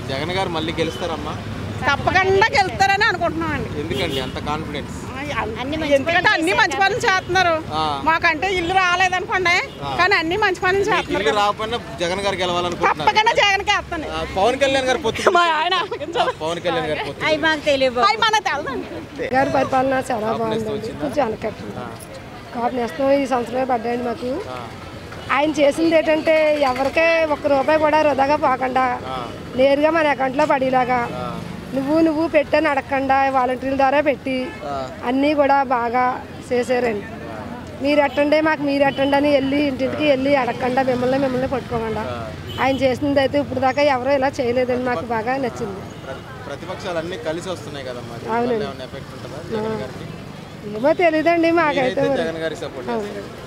జగన్ గారు మళ్ళీ గెలుస్తారమ్మా తప్పకుండా గెలుస్తారని అనుకుంటున్నామండి ఎందుకండి అంత కాన్ఫిడెన్స్ ఎందుకంటే అన్ని మంచి పనులు చేస్తున్నారు ఆ. మాకంటే ఇల్లు రాలేదనుకోండి కానీ అన్ని మంచి పనులు మీకు చేస్తున్నారు ఇల్లు రాకపోయినా జగన్ గారు గెలవాలనుకుంటున్నారు తప్పకుండా జగన్కి వేస్తాను ఆ, పవన్ కళ్యాణ్ గారు పొత్తు మా ఆయన ఆ, పవన్ కళ్యాణ్ గారు పొత్తు అవి మాకు తెలియదు అవి మనకు తెలదండి గారి పరిపాలన చాలా కాపు నేస్తం బాగుందండి వచ్చిందా? కొంచెం వెనకట్టింది కాపు నేస్తం ఈ సంవత్సరమే పడ్డాయండి మాకు ఆ, ఆయన చేసింది ఏంటంటే ఎవరికే ఒక్క రూపాయి కూడా వృధాగా పోకుండా ఆ, నేరుగా మన అకౌంట్లో పడేలాగా ఆ, నువ్వు నువ్వు పెట్టని అడగకుండా వాలంటీర్ల ద్వారా పెట్టి ఆ. అన్నీ కూడా బాగా చేశారండి మీరు ఎట్టండి మాకు మీరు ఎట్టండి అని వెళ్ళి ఇంటింటికి వెళ్ళి అడగకుండా మిమ్మల్ని మిమ్మల్ని పట్టుకోకుండా ఆయన చేసింది అయితే ఇప్పుడు దాకా ఎవరో ఇలా చేయలేదండి మాకు బాగా నచ్చింది ప్ర- ప్రతిపక్షాలు అన్ని కలిసి వస్తున్నాయి కదమ్మా అవునండి. ఏమైనా ఎఫెక్ట్ ఉంటుందా జగన్ గారికి ఏమో తెలియదండి మాకైతే మీరైతే మరి జగన్ గారికి సపోర్ట్ చేస్తారు